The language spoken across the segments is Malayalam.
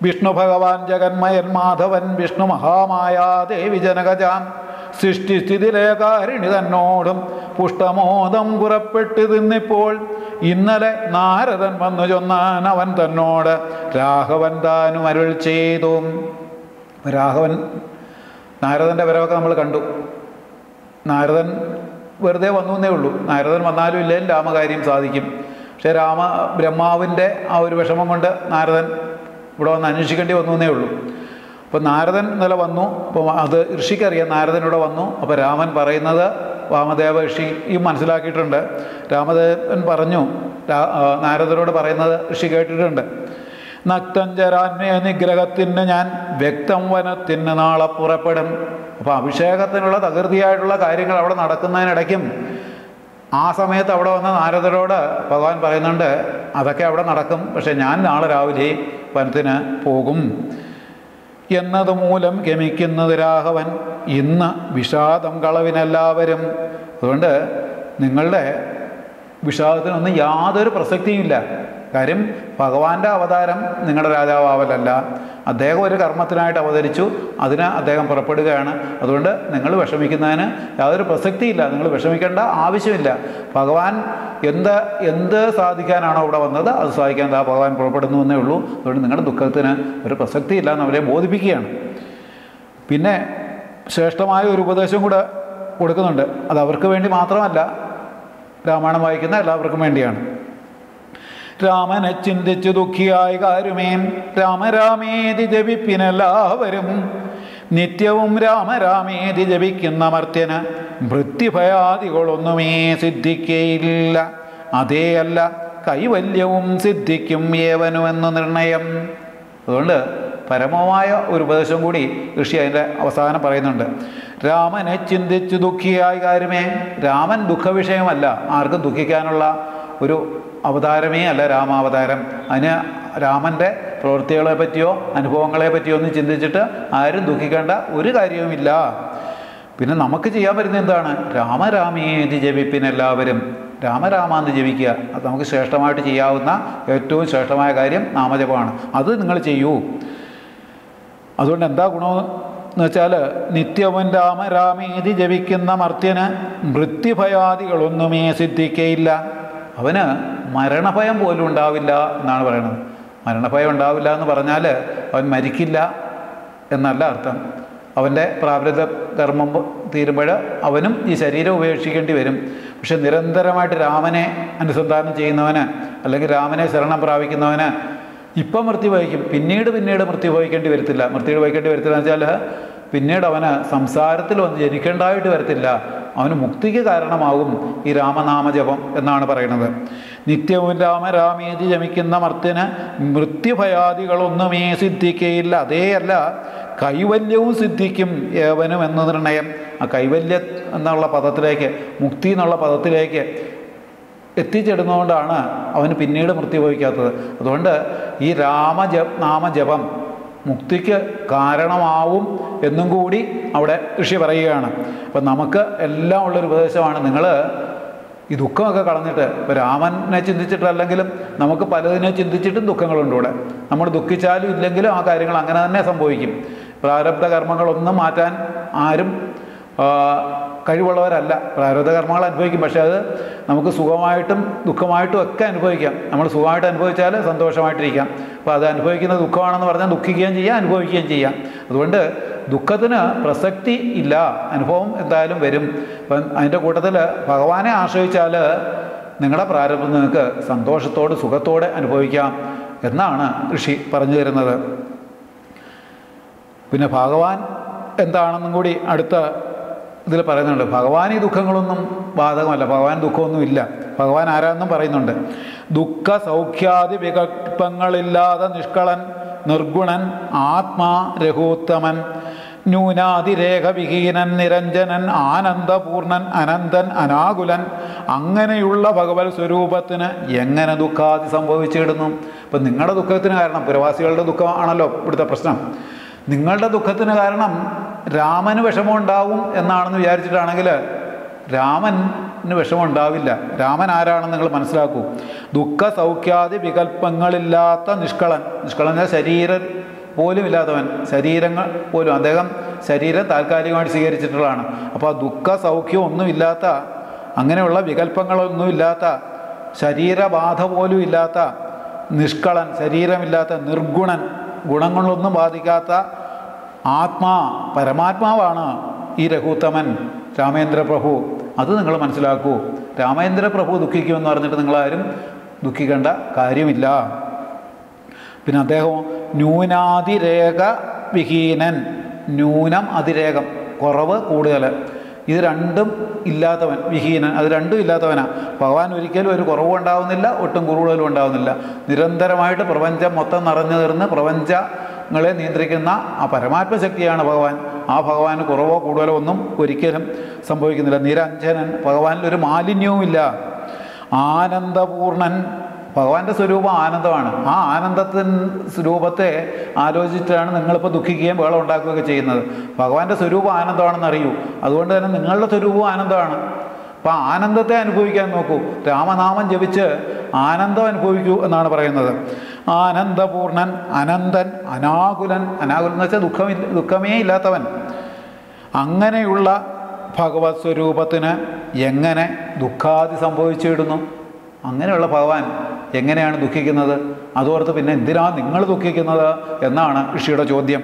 വിഷ്ണു ഭഗവാൻ ജഗന്മയൻ മാധവൻ വിഷ്ണു മഹാമായ ദേവി ജനകജാം സൃഷ്ടിസ്ഥിതിലേകാരിണി തന്നോടും പുഷ്ടമോദം പുറപ്പെട്ട് തിന്നിപ്പോൾ ഇന്നലെ നാരദൻ വന്നു ചൊന്നാൻ അവൻ തന്നോട് രാഘവൻ താനും അരുൾ ചെയ്തു രാഘവൻ നാരദൻ്റെ വരവൊക്കെ നമ്മൾ കണ്ടു നാരദൻ വെറുതെ വന്നു എന്നേ ഉള്ളൂ നാരദൻ വന്നാലും ഇല്ലെങ്കിൽ രാമകാര്യം സാധിക്കും പക്ഷേ രാമ ബ്രഹ്മാവിൻ്റെ ആ ഒരു വിഷമം കൊണ്ട് നാരദൻ ഇവിടെ വന്ന് അന്വേഷിക്കേണ്ടി വന്നു എന്നേ ഉള്ളൂ അപ്പോൾ നാരദൻ ഇന്നലെ വന്നു അപ്പോൾ അത് ഋഷിക്കറിയാം നാരദൻ ഇവിടെ വന്നു അപ്പോൾ രാമൻ പറയുന്നത് വാമദേവ ഋഷി ഈ മനസ്സിലാക്കിയിട്ടുണ്ട് രാമദേവൻ പറഞ്ഞു രാ- ആ, നാരദനോട് പറയുന്നത് ഋഷി കേട്ടിട്ടുണ്ട് നക്തഞ്ചരാന്മയ നിഗ്രഹത്തിന് ഞാൻ വ്യക്തം വനത്തിന് നാളെ പുറപ്പെടും അപ്പോൾ അഭിഷേകത്തിനുള്ള തകൃതിയായിട്ടുള്ള കാര്യങ്ങൾ അവിടെ നടക്കുന്നതിനിടയ്ക്കും ആ സമയത്ത് അവിടെ വന്ന നാരദരോട് ഭഗവാൻ പറയുന്നുണ്ട് അതൊക്കെ അവിടെ നടക്കും പക്ഷെ ഞാൻ നാളെ രാവിലെ വനത്തിന് പോകും എന്നത് മൂലം ഗമിക്കുന്നത് രാഘവൻ ഇന്ന് വിഷാദം കളവിനെല്ലാവരും അതുകൊണ്ട് നിങ്ങളുടെ വിഷാദത്തിനൊന്നും യാതൊരു പ്രസക്തിയുമില്ല കാര്യം ഭഗവാന്റെ അവതാരം നിങ്ങളുടെ രാജാവാവലല്ല അദ്ദേഹം ഒരു കർമ്മത്തിനായിട്ട് അവതരിച്ചു അതിന് അദ്ദേഹം പുറപ്പെടുകയാണ് അതുകൊണ്ട് നിങ്ങൾ വിഷമിക്കുന്നതിന് യാതൊരു പ്രസക്തിയില്ല നിങ്ങൾ വിഷമിക്കേണ്ട ആവശ്യമില്ല ഭഗവാൻ എന്ത് എന്ത് സാധിക്കാനാണോ ഇവിടെ വന്നത് അത് സാധിക്കാൻ ദാ ഭഗവാൻ പുറപ്പെടുന്നു എന്നേ ഉള്ളൂ അതുകൊണ്ട് നിങ്ങളുടെ ദുഃഖത്തിന് ഒരു പ്രസക്തിയില്ല എന്ന് അവരെ ബോധിപ്പിക്കുകയാണ് പിന്നെ ശ്രേഷ്ഠമായ ഒരു ഉപദേശം കൂടെ കൊടുക്കുന്നുണ്ട് അത് അവർക്ക് വേണ്ടി മാത്രമല്ല രാമായണം വായിക്കുന്ന എല്ലാവർക്കും വേണ്ടിയാണ് രാമനെ ചിന്തിച്ചു ദുഃഖിയായി കാരുമേം രാമരാമേതി ജപിപ്പിനെല്ലാവരും നിത്യവും രാമരാമേതി ജപിക്കുന്ന മർത്യന് മൃത്യുഭയാദികളൊന്നുമേ സിദ്ധിക്കയില്ല അതേയല്ല കൈവല്യവും സിദ്ധിക്കും ഏവനുമെന്ന് നിർണയം അതുകൊണ്ട് പരമമായ ഒരു ഉപദേശം കൂടി ഋഷി അതിൻ്റെ അവസാനം പറയുന്നുണ്ട് രാമനെ ചിന്തിച്ചു ദുഃഖിയായി കാര്യമേ രാമൻ ദുഃഖവിഷയമല്ല ആർക്കും ദുഃഖിക്കാനുള്ള ഒരു അവതാരമേ അല്ല രാമാവതാരം അതിന് രാമൻ്റെ പ്രവൃത്തികളെ പറ്റിയോ അനുഭവങ്ങളെ പറ്റിയോ ഒന്നും ചിന്തിച്ചിട്ട് ആരും ദുഃഖിക്കേണ്ട ഒരു കാര്യവുമില്ല പിന്നെ നമുക്ക് ചെയ്യാൻ പറ്റുന്ന എന്താണ് രാമരാമേതി ജപിപ്പിനെല്ലാവരും രാമരാമാന്ന് ജപിക്കുക അത് നമുക്ക് ശ്രേഷ്ഠമായിട്ട് ചെയ്യാവുന്ന ഏറ്റവും ശ്രേഷ്ഠമായ കാര്യം നാമജപമാണ് അത് നിങ്ങൾ ചെയ്യൂ അതുകൊണ്ട് എന്താ ഗുണമെന്ന് വെച്ചാൽ നിത്യവും രാമരാമേതി ജപിക്കുന്ന മർത്യന് മൃത്യുഭയാദികളൊന്നുമേ സിദ്ധിക്കയില്ല അവന് മരണഭയം പോലും ഉണ്ടാവില്ല എന്നാണ് പറയുന്നത് മരണഭയം ഉണ്ടാവില്ല എന്ന് പറഞ്ഞാൽ അവൻ മരിക്കില്ല എന്നല്ല അർത്ഥം അവൻ്റെ പ്രാരബ്ധ കർമ്മം തീരുമ്പോൾ അവനും ഈ ശരീരം ഉപേക്ഷിക്കേണ്ടി വരും പക്ഷെ നിരന്തരമായിട്ട് രാമനെ അനുസന്ധാനം ചെയ്യുന്നവന് അല്ലെങ്കിൽ രാമനെ ശരണം പ്രാപിക്കുന്നവന് ഇപ്പം മൃത്യു വഹിക്കും പിന്നീട് പിന്നീട് മൃത്യു വഹിക്കേണ്ടി വരത്തില്ല മൃത്യു വഹിക്കേണ്ടി വരത്തില്ല എന്ന് വെച്ചാൽ പിന്നീട് അവന് സംസാരത്തിൽ വന്ന് ജനിക്കേണ്ടതായിട്ട് വരത്തില്ല അവന് മുക്തിക്ക് കാരണമാകും ഈ രാമനാമജപം എന്നാണ് പറയുന്നത് നിത്യവും രാമരാമേതി ജമിക്കുന്ന മർത്തിന് മൃത്യുഭയാദികളൊന്നുമേ സിദ്ധിക്കയില്ല അതേയല്ല കൈവല്യവും സിദ്ധിക്കും ഏവനും എന്ന നിർണയം ആ കൈവല്യ എന്നുള്ള പദത്തിലേക്ക് മുക്തി എന്നുള്ള പദത്തിലേക്ക് എത്തിച്ചെടുന്നതുകൊണ്ടാണ് അവന് പിന്നീട് മൃത്യു ഭവിക്കാത്തത് അതുകൊണ്ട് ഈ രാമജ നാമജപം മുക്തിക്ക് കാരണമാവും എന്നും കൂടി അവിടെ ഋഷി പറയുകയാണ് അപ്പം നമുക്ക് എല്ലാം ഉള്ളൊരു ഉപദേശമാണ് നിങ്ങൾ ഈ ദുഃഖമൊക്കെ കളഞ്ഞിട്ട് ഇപ്പോൾ രാമനെ ചിന്തിച്ചിട്ടല്ലെങ്കിലും നമുക്ക് പലതിനെ ചിന്തിച്ചിട്ടും ദുഃഖങ്ങളുണ്ട് ഇവിടെ നമ്മൾ ദുഃഖിച്ചാലും ഇല്ലെങ്കിലും ആ കാര്യങ്ങൾ അങ്ങനെ തന്നെ സംഭവിക്കും പ്രാരബ്ധ കർമ്മങ്ങളൊന്നും മാറ്റാൻ ആരും ആ, കഴിവുള്ളവരല്ല പ്രാരബ്ധ കർമ്മങ്ങൾ അനുഭവിക്കും പക്ഷേ അത് നമുക്ക് സുഖമായിട്ടും ദുഃഖമായിട്ടും ഒക്കെ അനുഭവിക്കാം നമ്മൾ സുഖമായിട്ട് അനുഭവിച്ചാൽ സന്തോഷമായിട്ടിരിക്കാം അപ്പോൾ അത് അനുഭവിക്കുന്ന ദുഃഖമാണെന്ന് പറഞ്ഞാൽ ദുഃഖിക്കുകയും ചെയ്യാം അനുഭവിക്കുകയും ചെയ്യാം അതുകൊണ്ട് ദുഃഖത്തിന് പ്രസക്തി ഇല്ല അനുഭവം എന്തായാലും വരും അപ്പം അതിൻ്റെ കൂട്ടത്തിൽ ഭഗവാനെ ആശ്രയിച്ചാൽ നിങ്ങളുടെ പ്രാരബ്ധം നിങ്ങൾക്ക് സന്തോഷത്തോട് സുഖത്തോടെ അനുഭവിക്കാം എന്നാണ് ഋഷി പറഞ്ഞു തരുന്നത് പിന്നെ ഭഗവാൻ എന്താണെന്നും കൂടി അടുത്ത ഇതിൽ പറയുന്നുണ്ട് ഭഗവാൻ ഈ ദുഃഖങ്ങളൊന്നും ബാധകമല്ല ഭഗവാൻ ദുഃഖമൊന്നും ഇല്ല ഭഗവാൻ ആരാന്നും പറയുന്നുണ്ട് ദുഃഖ സൗഖ്യാദി വികല്പങ്ങളില്ലാതെ നിഷ്കളൻ നിർഗുണൻ ആത്മാ രഘുത്തമൻ ന്യൂനാതിരേഖവിഹീനൻ നിരഞ്ജനൻ ആനന്ദപൂർണൻ അനന്തൻ അനാകുലൻ അങ്ങനെയുള്ള ഭഗവത് സ്വരൂപത്തിന് എങ്ങനെ ദുഃഖാദി സംഭവിച്ചിടുന്നു ഇപ്പം നിങ്ങളുടെ ദുഃഖത്തിന് കാരണം പുരവാസികളുടെ ദുഃഖമാണല്ലോ ഇവിടുത്തെ പ്രശ്നം നിങ്ങളുടെ ദുഃഖത്തിന് കാരണം രാമന് വിഷമമുണ്ടാവും എന്നാണെന്ന് വിചാരിച്ചിട്ടാണെങ്കിൽ രാമന് വിഷമമുണ്ടാവില്ല രാമൻ ആരാണെന്ന് നിങ്ങൾ മനസ്സിലാക്കൂ ദുഃഖ സൗഖ്യാദി വികല്പങ്ങളില്ലാത്ത നിഷ്കളൻ നിഷ്കളൻ എന്നാൽ ശരീര പോലും ഇല്ലാത്തവൻ ശരീരങ്ങൾ പോലും അദ്ദേഹം ശരീരം താൽക്കാലികമായിട്ട് സ്വീകരിച്ചിട്ടുള്ളതാണ് അപ്പോൾ ആ ദുഃഖ സൗഖ്യം ഒന്നുമില്ലാത്ത അങ്ങനെയുള്ള വികല്പങ്ങളൊന്നുമില്ലാത്ത ശരീരബാധ പോലും ഇല്ലാത്ത നിഷ്കളൻ ശരീരമില്ലാത്ത നിർഗുണൻ ഗുണങ്ങളൊന്നും ബാധിക്കാത്ത ആത്മാ പരമാത്മാവാണ് ഈ രഘുത്തമൻ രാമേന്ദ്ര പ്രഭു അത് നിങ്ങൾ മനസ്സിലാക്കൂ രാമേന്ദ്ര പ്രഭു ദുഃഖിക്കുമെന്ന് പറഞ്ഞിട്ട് നിങ്ങളാരും ദുഃഖിക്കേണ്ട കാര്യമില്ല പിന്നെ അദ്ദേഹം ന്യൂനാതിരേഖ വിഹീനൻ ന്യൂനം അതിരേകം കുറവ് കൂടുതൽ ഇത് രണ്ടും ഇല്ലാത്തവൻ വിഹീനൻ അത് രണ്ടും ഇല്ലാത്തവനാ ഭഗവാൻ ഒരിക്കലും ഒരു കുറവും ഉണ്ടാവുന്നില്ല ഒട്ടും കൂടുതലും ഉണ്ടാവുന്നില്ല നിരന്തരമായിട്ട് പ്രപഞ്ചം മൊത്തം നിറഞ്ഞു തീർന്ന് പ്രപഞ്ചങ്ങളെ നിയന്ത്രിക്കുന്ന ആ പരമാത്മ ശക്തിയാണ് ഭഗവാൻ ആ ഭഗവാന് കുറവോ കൂടുതലോ ഒന്നും ഒരിക്കലും സംഭവിക്കുന്നില്ല നിരഞ്ജനൻ ഭഗവാനിൽ ഒരു മാലിന്യവുമില്ല ആനന്ദപൂർണൻ ഭഗവാന്റെ സ്വരൂപം ആനന്ദമാണ് ആ ആനന്ദത്തിൻ സ്വരൂപത്തെ ആലോചിച്ചിട്ടാണ് നിങ്ങളിപ്പോൾ ദുഃഖിക്കുകയും ബഹളം ഉണ്ടാക്കുകയൊക്കെ ചെയ്യുന്നത് ഭഗവാന്റെ സ്വരൂപം ആനന്ദമാണെന്ന് അറിയൂ അതുകൊണ്ട് തന്നെ നിങ്ങളുടെ സ്വരൂപവും ആനന്ദമാണ് അപ്പം ആ ആനന്ദത്തെ അനുഭവിക്കാൻ നോക്കൂ രാമനാമം ജപിച്ച് ആനന്ദം അനുഭവിക്കൂ എന്നാണ് പറയുന്നത് ആനന്ദപൂർണൻ അനന്തൻ അനാകുലൻ അനാകുലൻ എന്ന് വെച്ചാൽ ദുഃഖമില്ല ദുഃഖമേ ഇല്ലാത്തവൻ അങ്ങനെയുള്ള ഭഗവത് സ്വരൂപത്തിന് എങ്ങനെ ദുഃഖാദി സംഭവിച്ചിടുന്നു അങ്ങനെയുള്ള ഭഗവാൻ എങ്ങനെയാണ് ദുഃഖിക്കുന്നത് അതോർത്ത് പിന്നെ എന്തിനാണ് നിങ്ങൾ ദുഃഖിക്കുന്നത് എന്നാണ് ഋഷിയുടെ ചോദ്യം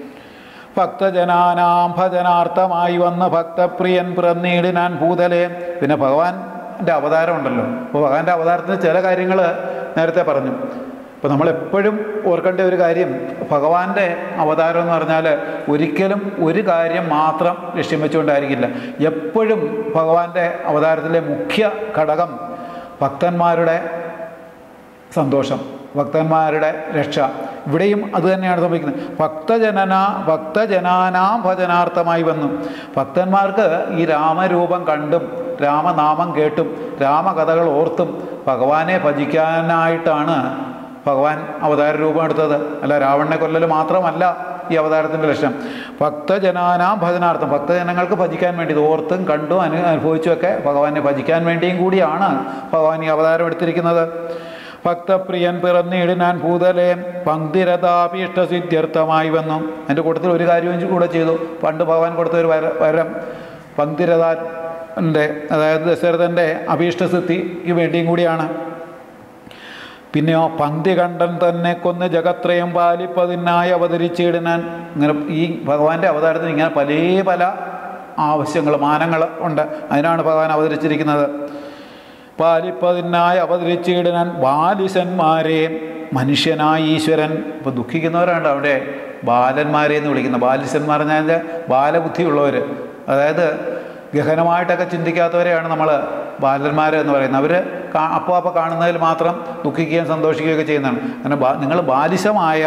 ഭക്തജനാനാം ഭജനാർത്ഥമായി വന്ന ഭക്തപ്രിയൻ പിറന്നീടിനാൻ ഭൂതലെ പിന്നെ ഭഗവാന്റെ അവതാരം ഉണ്ടല്ലോ അപ്പോൾ ഭഗവാന്റെ അവതാരത്തിന് ചില കാര്യങ്ങൾ നേരത്തെ പറഞ്ഞു അപ്പോൾ നമ്മളെപ്പോഴും ഓർക്കേണ്ട ഒരു കാര്യം ഭഗവാന്റെ അവതാരം എന്ന് പറഞ്ഞാൽ ഒരിക്കലും ഒരു കാര്യം മാത്രം ലക്ഷ്യം വെച്ചുകൊണ്ടായിരിക്കില്ല എപ്പോഴും ഭഗവാന്റെ അവതാരത്തിലെ മുഖ്യ ഘടകം ഭക്തന്മാരുടെ സന്തോഷം ഭക്തന്മാരുടെ രക്ഷ ഇവിടെയും അത് തന്നെയാണ് സംഭവിക്കുന്നത് ഭക്തജനന ഭക്തജനാനാം ഭജനാർത്ഥമായി വന്നു ഭക്തന്മാർക്ക് ഈ രാമരൂപം കണ്ടും രാമനാമം കേട്ടും രാമകഥകൾ ഓർത്തും ഭഗവാനെ ഭജിക്കാനായിട്ടാണ് ഭഗവാൻ അവതാര രൂപം എടുത്തത് അല്ല രാവണനെ കൊല്ലൽ മാത്രമല്ല ഈ അവതാരത്തിൻ്റെ ലക്ഷ്യം ഭക്തജനാനാം ഭജനാർത്ഥം ഭക്തജനങ്ങൾക്ക് ഭജിക്കാൻ വേണ്ടി ഇത് ഓർത്തും കണ്ടും അനു അനുഭവിച്ചുമൊക്കെ ഭഗവാനെ ഭജിക്കാൻ വേണ്ടിയും കൂടിയാണ് ഭഗവാൻ ഈ അവതാരം എടുത്തിരിക്കുന്നത് ഭക്തപ്രിയൻ പിറന്നിടിനാൻ ഭൂതലെ പങ്ക്തിരഥാഭീഷ്ടസിദ്ധ്യർത്ഥമായി വന്നു എൻ്റെ കൂട്ടത്തിൽ ഒരു കാര്യവും കൂടെ ചെയ്തു പണ്ട് ഭഗവാൻ കൊടുത്ത ഒരു വര വരം പങ്ക്തിരഥാൻ്റെ അതായത് ദശരഥൻ്റെ അഭീഷ്ടസിദ്ധിക്ക് വേണ്ടിയും കൂടിയാണ് പിന്നെയോ പങ്ക്തി കണ്ടൻ തന്നെ കൊന്ന് ജഗത്രയം പാലിപ്പതിനായി അവതരിച്ചിടാൻ ഇങ്ങനെ ഈ ഭഗവാന്റെ അവതാരത്തിന് ഇങ്ങനെ പല പല ആവശ്യങ്ങൾ മാനങ്ങൾ ഉണ്ട് അതിനാണ് ഭഗവാൻ അവതരിച്ചിരിക്കുന്നത് പാലിപ്പതിനായി അവതരിച്ചിടാൻ ബാലിശന്മാരെ മനുഷ്യനായ ഈശ്വരൻ ഇപ്പോൾ ദുഃഖിക്കുന്നവരാണ് അവിടെ ബാലന്മാരെ എന്ന് വിളിക്കുന്നത് ബാലിശന്മാർ പറഞ്ഞാൽ ബാലബുദ്ധിയുള്ളവർ അതായത് ഗഹനമായിട്ടൊക്കെ ചിന്തിക്കാത്തവരെയാണ് നമ്മൾ ബാലന്മാർ എന്ന് പറയുന്നത് അവർ അപ്പോൾ അപ്പോൾ കാണുന്നതിൽ മാത്രം ദുഃഖിക്കുകയും സന്തോഷിക്കുകയൊക്കെ ചെയ്യുന്നതാണ് അങ്ങനെ ബാ നിങ്ങൾ ബാലിശമായ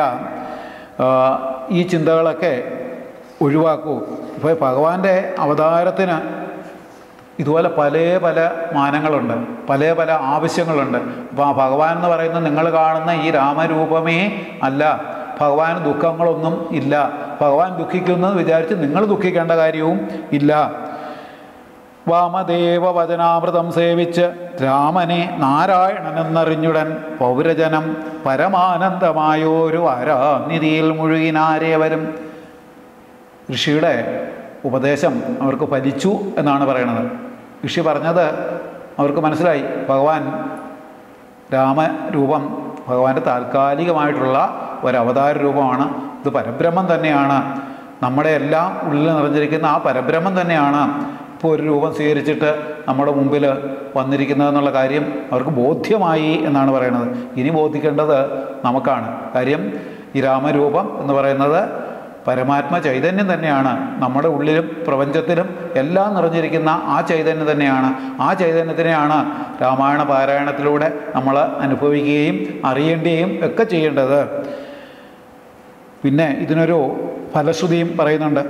ഈ ചിന്തകളൊക്കെ ഒഴിവാക്കൂ ഇപ്പോൾ ഭഗവാന്റെ അവതാരത്തിന് ഇതുപോലെ പല പല മാനങ്ങളുണ്ട് പല പല ആവശ്യങ്ങളുണ്ട് അപ്പോൾ ആ ഭഗവാൻ എന്ന് പറയുന്നത് നിങ്ങൾ കാണുന്ന ഈ രാമരൂപമേ അല്ല ഭഗവാൻ ദുഃഖങ്ങളൊന്നും ഇല്ല ഭഗവാൻ ദുഃഖിക്കുന്നത് വിചാരിച്ച് നിങ്ങൾ ദുഃഖിക്കേണ്ട കാര്യവും ഇല്ല വാമദേവ വചനാമൃതം സേവിച്ച് രാമനെ നാരായണനെന്നറിഞ്ഞുടൻ പൗരജനം പരമാനന്ദമായോരു ആരാനിധിയിൽ മുഴുകിനാരേവരും ഋഷിയുടെ ഉപദേശം അവർക്ക് ഫലിച്ചു എന്നാണ് പറയണത് ഋഷി പറഞ്ഞത് അവർക്ക് മനസ്സിലായി ഭഗവാൻ രാമരൂപം ഭഗവാന്റെ താൽക്കാലികമായിട്ടുള്ള ഒരവതാര രൂപമാണ് ഇത് പരബ്രഹ്മം തന്നെയാണ് നമ്മുടെ എല്ലാം ഉള്ളിൽ നിറഞ്ഞിരിക്കുന്ന ആ പരബ്രഹ്മം തന്നെയാണ് ഇപ്പോൾ ഒരു രൂപം സ്വീകരിച്ചിട്ട് നമ്മുടെ മുമ്പിൽ വന്നിരിക്കുന്നതെന്നുള്ള കാര്യം അവർക്ക് ബോധ്യമായി എന്നാണ് പറയുന്നത് ഇനി ബോധിക്കേണ്ടത് നമുക്കാണ് കാര്യം ഈ രാമരൂപം എന്ന് പറയുന്നത് പരമാത്മ ചൈതന്യം തന്നെയാണ് നമ്മുടെ ഉള്ളിലും പ്രപഞ്ചത്തിലും എല്ലാം നിറഞ്ഞിരിക്കുന്ന ആ ചൈതന്യം തന്നെയാണ് ആ ചൈതന്യത്തിനെയാണ് രാമായണ പാരായണത്തിലൂടെ നമ്മൾ അനുഭവിക്കുകയും അറിയേണ്ടുകയും ഒക്കെ ചെയ്യേണ്ടത് പിന്നെ ഇതിനൊരു ഫലശ്രുതിയും പറയുന്നുണ്ട്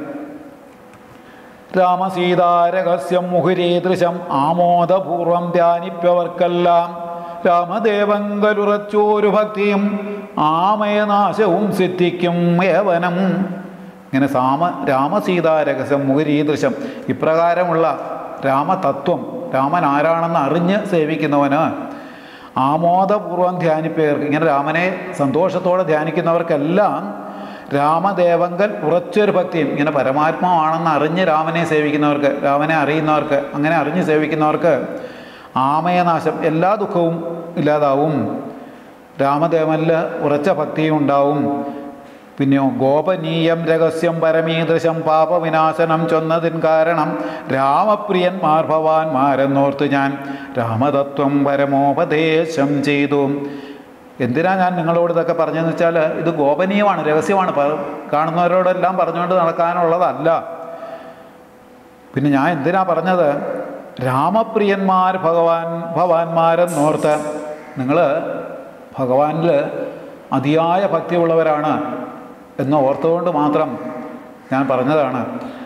രാമസീതാരഹസ്യം മുഹുരീദൃശം ആമോദപൂർവം ധ്യാനിപ്പവർക്കെല്ലാം രാമദേവങ്കലുറച്ചോരു ഭക്തിയും ആമയനാശവും സിദ്ധിക്കും ഏവനം ഇങ്ങനെ സാമ രാമസീതാരഹസ്യം മുഹുരീദൃശം ഇപ്രകാരമുള്ള രാമതത്വം രാമൻ ആരാണെന്ന് അറിഞ്ഞ് സേവിക്കുന്നവന് ആമോദപൂർവം ധ്യാനിപ്പേർക്ക് ഇങ്ങനെ രാമനെ സന്തോഷത്തോടെ ധ്യാനിക്കുന്നവർക്കെല്ലാം രാമദേവങ്കൽ ഉറച്ചൊരു ഭക്തിയും ഇങ്ങനെ പരമാത്മാവാണെന്ന് അറിഞ്ഞ് രാമനെ സേവിക്കുന്നവർക്ക് രാമനെ അറിയുന്നവർക്ക് അങ്ങനെ അറിഞ്ഞ് സേവിക്കുന്നവർക്ക് ആമയനാശം എല്ലാ ദുഃഖവും ഇല്ലാതാവും രാമദേവനിൽ ഉറച്ച ഭക്തിയും ഉണ്ടാവും പിന്നെയോ ഗോപനീയം രഹസ്യം പരമീദൃശം പാപവിനാശനം ചൊന്നതിൻ കാരണം രാമപ്രിയന്മാർ ഭവാൻമാരെന്നോർത്ത് ഞാൻ രാമതത്വം പരമോപദേശം ചെയ്തു എന്തിനാ ഞാൻ നിങ്ങളോട് ഇതൊക്കെ പറഞ്ഞതെന്ന് വെച്ചാൽ ഇത് ഗോപനീയമാണ് രഹസ്യമാണ് പ- കാണുന്നവരോടെല്ലാം പറഞ്ഞുകൊണ്ട് നടക്കാനുള്ളതല്ല പിന്നെ ഞാൻ എന്തിനാ പറഞ്ഞത് രാമപ്രിയന്മാർ ഭഗവാൻ ഭഗവാന്മാരെന്നോർത്ത് നിങ്ങൾ ഭഗവാനിൽ അതിയായ ഭക്തിയുള്ളവരാണ് എന്ന് ഓർത്തുകൊണ്ട് മാത്രം ഞാൻ പറഞ്ഞതാണ്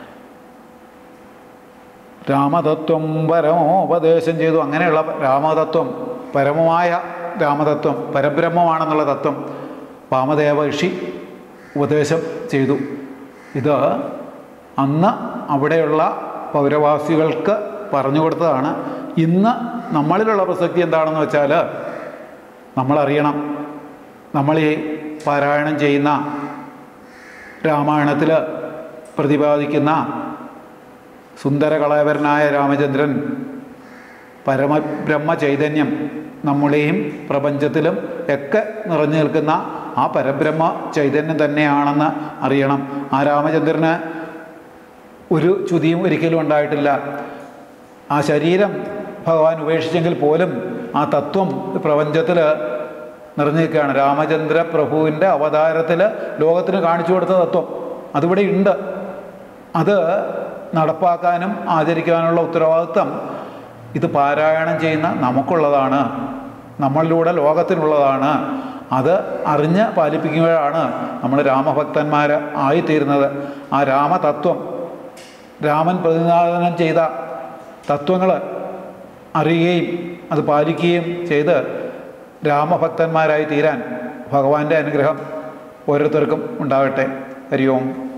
രാമതത്വം പരമോപദേശം ചെയ്തു അങ്ങനെയുള്ള രാമതത്വം പരമമായ രാമതത്വം പരബ്രഹ്മമാണെന്നുള്ള തത്വം വാമദേവ ഋഷി ഉപദേശം ചെയ്തു ഇത് അന്ന് അവിടെയുള്ള പൗരവാസികൾക്ക് പറഞ്ഞു കൊടുത്തതാണ് ഇന്ന് നമ്മളിലുള്ള പ്രസക്തി എന്താണെന്ന് വെച്ചാൽ നമ്മളറിയണം നമ്മൾ ഈ പാരായണം ചെയ്യുന്ന രാമായണത്തിൽ പ്രതിപാദിക്കുന്ന സുന്ദരകളയവരനായ രാമചന്ദ്രൻ പരമബ്രഹ്മ ചൈതന്യം നമ്മളെയും പ്രപഞ്ചത്തിലും ഒക്കെ നിറഞ്ഞു നിൽക്കുന്ന ആ പരബ്രഹ്മ ചൈതന്യം തന്നെയാണെന്ന് അറിയണം ആ രാമചന്ദ്രന് ഒരു ചുതിയും ഒരിക്കലും ഉണ്ടായിട്ടില്ല ആ ശരീരം ഭഗവാൻ ഉപേക്ഷിച്ചെങ്കിൽ പോലും ആ തത്വം പ്രപഞ്ചത്തിൽ നിറഞ്ഞു നിൽക്കുകയാണ് രാമചന്ദ്ര പ്രഭുവിൻ്റെ അവതാരത്തിൽ ലോകത്തിന് കാണിച്ചു കൊടുത്ത തത്വം അതിവിടെ ഉണ്ട് അത് നടപ്പാക്കാനും ആചരിക്കാനുള്ള ഉത്തരവാദിത്വം ഇത് പാരായണം ചെയ്യുന്ന നമുക്കുള്ളതാണ് നമ്മളിലൂടെ ലോകത്തിനുള്ളതാണ് അത് അറിഞ്ഞ് പാലിപ്പിക്കുമ്പോഴാണ് നമ്മൾ രാമഭക്തന്മാർ ആയിത്തീരുന്നത് ആ രാമതത്വം രാമൻ പ്രതിനിധാനം ചെയ്ത തത്വങ്ങൾ അറിയുകയും അത് പാലിക്കുകയും ചെയ്ത് രാമഭക്തന്മാരായി തീരാൻ ഭഗവാന്റെ അനുഗ്രഹം ഓരോരുത്തർക്കും ഉണ്ടാകട്ടെ ഹരി ഓം